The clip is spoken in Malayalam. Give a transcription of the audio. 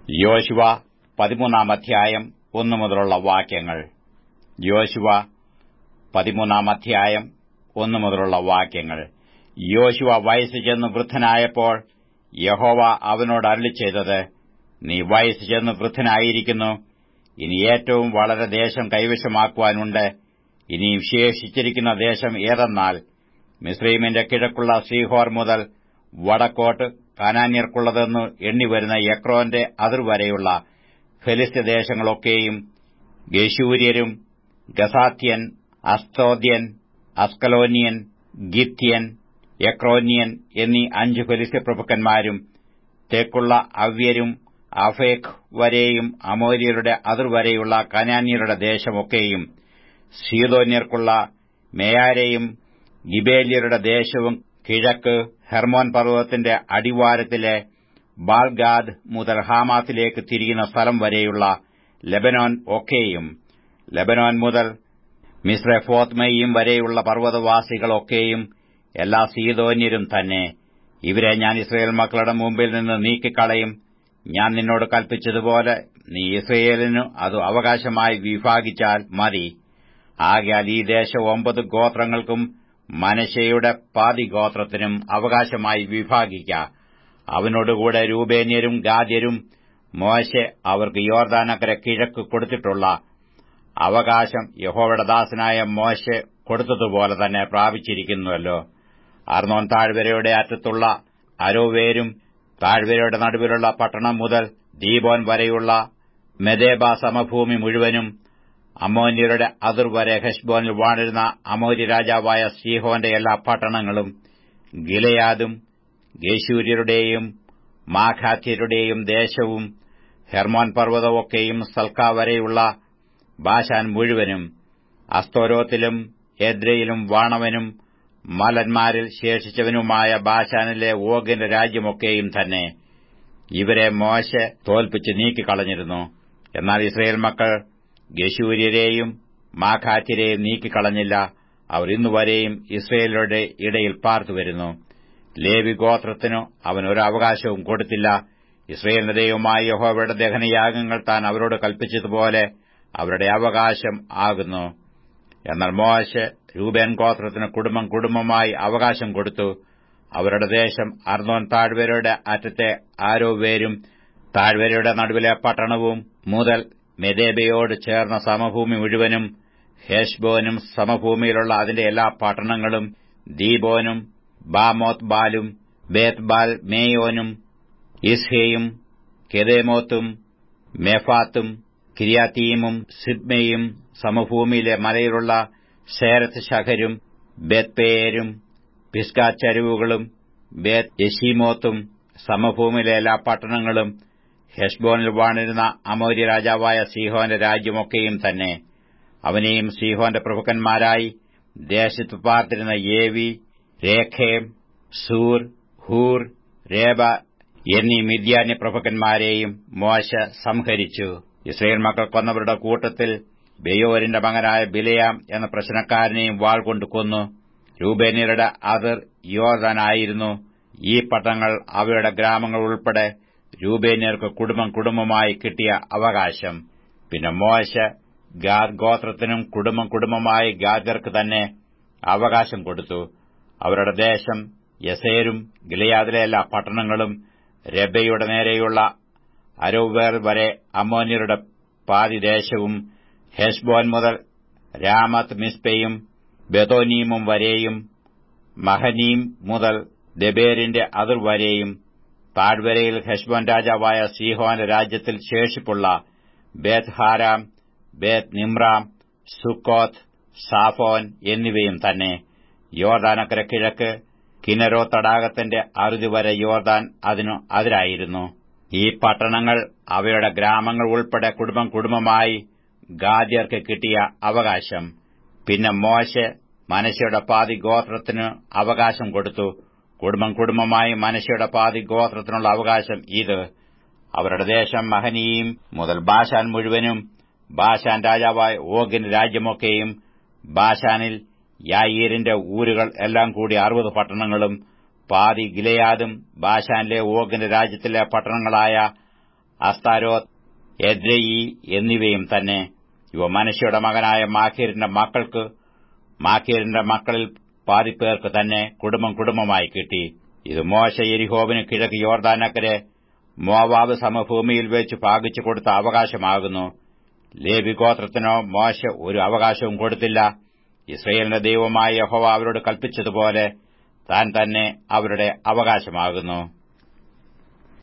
യോശുവ പതിമൂന്നാം അധ്യായം ഒന്നു മുതലുള്ള വാക്യങ്ങൾ യോശുവ പതിമൂന്നാം അധ്യായം ഒന്നു മുതലുള്ള വാക്യങ്ങൾ യോശുവ വയസ്സ് ചെന്ന് വൃദ്ധനായപ്പോൾ യഹോവ അവനോട് അരളി ചെയ്തത് നീ വയസ്സ് ചെന്ന് വൃദ്ധനായിരിക്കുന്നു ഇനി ഏറ്റവും വളരെ ദേശം കൈവശമാക്കുവാനുണ്ട് ഇനിയും ശേഷിച്ചിരിക്കുന്ന ദേശം ഏതെന്നാൽ മിസ്രൈമിന്റെ കിഴക്കുള്ള ശ്രീഹോർ മുതൽ വടക്കോട്ട് കാനാന്യർക്കുള്ളതെന്നു എണ്ണിവരുന്ന യക്രോന്റെ അതിർവരെയുള്ള ഫെലിസ്ത്യദേശങ്ങളൊക്കെയും ഗശൂര്യരും ഗസാത്യൻ അസ്തോദ്യൻ അസ്കലോനിയൻ ഗിത്യൻ എക്രോന്യൻ എന്നീ അഞ്ച് ഫെലിസ്ത്യപ്രഭുക്കന്മാരും തെക്കുള്ള അവ്യരും അഫേഖ് വരെയും അമോര്യരുടെ അതിർവരെയുള്ള കനാന്യരുടെ ദേശമൊക്കെയും സീതോന്യർക്കുള്ള മേയാരെയും ഗിബേല്യരുടെ ദേശവും കിഴക്ക് ഹെർമോൻ പർവ്വതത്തിന്റെ അടിവാരത്തിലെ ബാൽഗാദ് മുതൽ ഹാമാത്തിലേക്ക് തിരിയുന്ന സ്ഥലം വരെയുള്ള ലെബനോൻ ഒക്കെയും ലെബനോൻ മുതൽ മിസ്രഫോത്മയും വരെയുള്ള പർവ്വതവാസികളൊക്കെയും എല്ലാ സീതോന്യരും തന്നെ ഇവരെ ഞാൻ ഇസ്രയേൽ മക്കളുടെ മുമ്പിൽ നിന്ന് നീക്കിക്കളയും ഞാൻ നിന്നോട് കൽപ്പിച്ചതുപോലെ നീ ഇസ്രയേലിനു അത് അവകാശമായി വിഭാഗിച്ചാൽ മതി ആകയാൽ ഈ ദേശം ഒമ്പത് ഗോത്രങ്ങൾക്കും മനശയുടെ പാതി ഗോത്രത്തിനും അവകാശമായി വിഭാഗിക്ക അവനോടുകൂടെ രൂപേന്യരും ഗാദ്യരും മോശെ അവർക്ക് യോർദാനക്കര കിഴക്ക് കൊടുത്തിട്ടുള്ള അവകാശം യഹോവയുടെ ദാസനായ മോശെ കൊടുത്തതുപോലെ തന്നെ പ്രാപിച്ചിരിക്കുന്നുവല്ലോ അർണോൻ താഴ്വരയുടെ അറ്റത്തുള്ള അരോവേരും താഴ്വരയുടെ നടുവിലുള്ള പട്ടണം മുതൽ ദീപോൻ വരെയുള്ള മെദേബ സമഭൂമി മുഴുവനും അമോന്യരുടെ അതിർവരെ ഹെഷ്ബോനിൽ വാണിരുന്ന അമോര്യ രാജാവായ സീഹോന്റെ എല്ലാ പട്ടണങ്ങളും ഗിലയാദും ഗേശൂര്യരുടെയും മാഖാത്യരുടെയും ദേശവും ഹെർമോൻ പർവ്വതമൊക്കെയും സൽക്ക വരെയുള്ള ബാശാൻ മുഴുവനും അസ്തോരോത്തിലും എദ്രയിലും വാണവനും മലന്മാരിൽ ശേഷിച്ചവനുമായ ബാശാനിലെ ഓഗിന്റെ രാജ്യമൊക്കെയും തന്നെ ഇവരെ മോശ തോൽപ്പിച്ച് നീക്കിക്കളഞ്ഞിരുന്നു എന്നാൽ ഇസ്രയേൽ മക്കൾ ഗശൂര്യരെയും മാഖാത്യരെയും നീക്കിക്കളഞ്ഞില്ല അവർ ഇന്നുവരെയും ഇസ്രയേലരുടെ ഇടയിൽ പാർത്തുവരുന്നു ലേവി ഗോത്രത്തിനു അവൻ ഒരു അവകാശവും കൊടുത്തില്ല ഇസ്രയേലിന്റെ ദൈവമായ യഹോവയുടെ ദഹനയാഗങ്ങൾ താൻ അവരോട് കൽപ്പിച്ചതുപോലെ അവരുടെ അവകാശം ആകുന്നു എന്നാൽ മോശ രൂപേൻ ഗോത്രത്തിന് കുടുംബം കുടുംബമായി അവകാശം കൊടുത്തു അവരുടെ ദേശം അർണോൻ താഴ്വരയുടെ അറ്റത്തെ ആരോവേരും താഴ്വരയുടെ നടുവിലെ പട്ടണവും മുതൽ മെദേബയോട് ചേർന്ന സമഭൂമി മുഴുവനും ഹേഷ്ബോനും സമഭൂമിയിലുള്ള അതിന്റെ എല്ലാ പട്ടണങ്ങളും ദീബോനും ബാമോത്ത് ബാലും ബേത്ത് ബാൽ മേയോനും ഇസ്ഹയും കെദേമോത്തും മെഫാത്തും കിരിയാത്തീമും സിബ്മയും സമഭൂമിയിലെ മലയിലുള്ള സേരത്ത് ശഖരും ബേത്പേയരും പിസ്കാച്ചരിവുകളും ബേത്ത് യശീമോത്തും സമഭൂമിയിലെ എല്ലാ പട്ടണങ്ങളും ഹെഷ്ബോനിൽ വാണിരുന്ന അമൗര്യ രാജാവായ സീഹോന്റെ രാജ്യമൊക്കെയും തന്നെ അവനെയും സീഹോന്റെ പ്രഭുക്കന്മാരായി ദേശത്ത് പാർത്തിരുന്ന ഏവി രേഖേം സൂർ ഹൂർ രേബ എന്നീ മിദ്യാന്യ പ്രഭുക്കന്മാരെയും മോശ സംഹരിച്ചു ഇസ്രയേൽ മക്കൾ കൊന്നവരുടെ കൂട്ടത്തിൽ ബെയോരിന്റെ മകനായ ബിലയാം എന്ന പ്രശ്നക്കാരനെയും വാൾ കൊണ്ട് കൊന്നു രൂപേന്യരുടെ അതിർ യോർദാനായിരുന്നു ഈ പട്ടണങ്ങൾ അവയുടെ ഗ്രാമങ്ങൾ ഉൾപ്പെടെ രൂപേന്യർക്ക് കുടുംബം കുടുംബമായി കിട്ടിയ അവകാശം പിന്നെ മോശ ഗാദ് ഗോത്രത്തിനും കുടുംബം കുടുംബമായി ഗാദ്യർക്ക് തന്നെ അവകാശം കൊടുത്തു അവരുടെ ദേശം യസേരും ഗിലയാദിലെ എല്ലാ പട്ടണങ്ങളും രബയുടെ നേരെയുള്ള അരോവേർ വരെ അമ്മോന്യരുടെ പാതിദേശവും ഹെഷ്ബോൻ മുതൽ രാമത്ത് മിസ്പയും ബെതോനീമും വരെയും മഹനീം മുതൽ ദബേരിന്റെ അതിർ വരെയും താഴ്വരയിൽ ഹെഷ്ബോൻ രാജാവായ സീഹോന്റെ രാജ്യത്തിൽ ശേഷിപ്പുള്ള ബേത് ഹാരാം ബേത് നിമ്രാം സുക്കോത്ത് സാഫോൻ എന്നിവയും തന്നെ യോർദാനക്കര കിഴക്ക് കിനരോ തടാകത്തിന്റെ അറുതി വരെ യോർദാൻ അതിനു അതിരായിരുന്നു ഈ പട്ടണങ്ങൾ അവയുടെ ഗ്രാമങ്ങൾ ഉൾപ്പെടെ കുടുംബം കുടുംബമായി ഗാദ്യർക്ക് കിട്ടിയ അവകാശം പിന്നെ മോശെ മനശയുടെ പാതി ഗോത്രത്തിന് അവകാശം കൊടുത്തു കുടുംബം കുടുംബമായി മനശയുടെ പാതി ഗോത്രത്തിനുള്ള അവകാശം ഇത് അവരുടെ ദേശം മഹനീയും മുതൽ ബാഷാൻ മുഴുവനും ബാഷാൻ രാജാവായ ഓഗിന് രാജ്യമൊക്കെയും ബാഷാനിൽ യായീരിന്റെ ഊരുകൾ എല്ലാം കൂടി അറുപത് പട്ടണങ്ങളും പാതി ഗിലയാദും ബാഷാനിലെ ഓഗിന്റെ രാജ്യത്തിലെ പട്ടണങ്ങളായ അസ്താരോത്ത് എദ്രയി എന്നിവയും തന്നെ ഇവ മനുഷ്യയുടെ മകനായ മാഖീരിന്റെ മക്കൾക്ക് മാഖീരിന്റെ മക്കളിൽ പാതിപ്പേർക്ക് തന്നെ കുടുംബം കുടുംബമായി കിട്ടി ഇത് മോശ എരിഹോവിന് കിഴക്ക് യോർദാനക്കരെ മോവാബ് സമഭൂമിയിൽ വെച്ച് ഭാഗിച്ചു കൊടുത്ത അവകാശമാകുന്നു ലേബി ഗോത്രത്തിനോ മോശ ഒരു അവകാശവും കൊടുത്തില്ല ഇസ്രയേലിന്റെ ദൈവമായ യഹോവ അവരോട് കൽപ്പിച്ചതുപോലെ താൻ തന്നെ അവരുടെ അവകാശമാകുന്നു